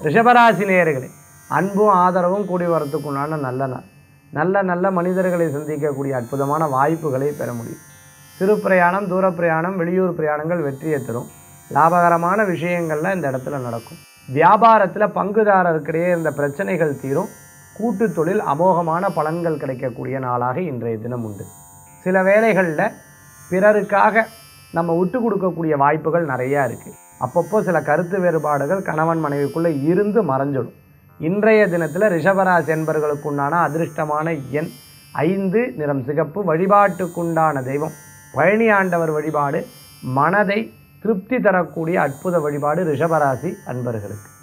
ரிஷபராசி நேயர்களே அன்பும் ஆதரவும் கூடி வரத்துக்குண்டான நல்ல நாள் நல்ல நல்ல மனிதர்களை சந்திக்கக்கூடிய அற்புதமான வாய்ப்புகளை பெற முடியும் சிறு பிரயாணம் தூர பிரயாணம் வெளியூர் பிரயாணங்கள் வெற்றியை தரும் லாபகரமான விஷயங்கள்லாம் இந்த இடத்துல நடக்கும் வியாபாரத்தில் பங்குதாரருக்கிடையே இருந்த பிரச்சனைகள் தீரும் கூட்டு தொழில் அமோகமான பலன்கள் கிடைக்கக்கூடிய நாளாக இன்றைய தினம் உண்டு சில வேளைகளில் பிறருக்காக நம்ம விட்டு கொடுக்கக்கூடிய வாய்ப்புகள் நிறையா இருக்குது அப்பப்போ சில கருத்து வேறுபாடுகள் கணவன் மனைவிக்குள்ளே இருந்து மறைஞ்சிடும் இன்றைய தினத்தில் ரிஷபராசி என்பர்களுக்குண்டான அதிர்ஷ்டமான எண் ஐந்து நிறம் சிகப்பு வழிபாட்டுக்குண்டான தெய்வம் பழனி ஆண்டவர் வழிபாடு மனதை திருப்தி தரக்கூடிய அற்புத வழிபாடு ரிஷபராசி அன்பர்களுக்கு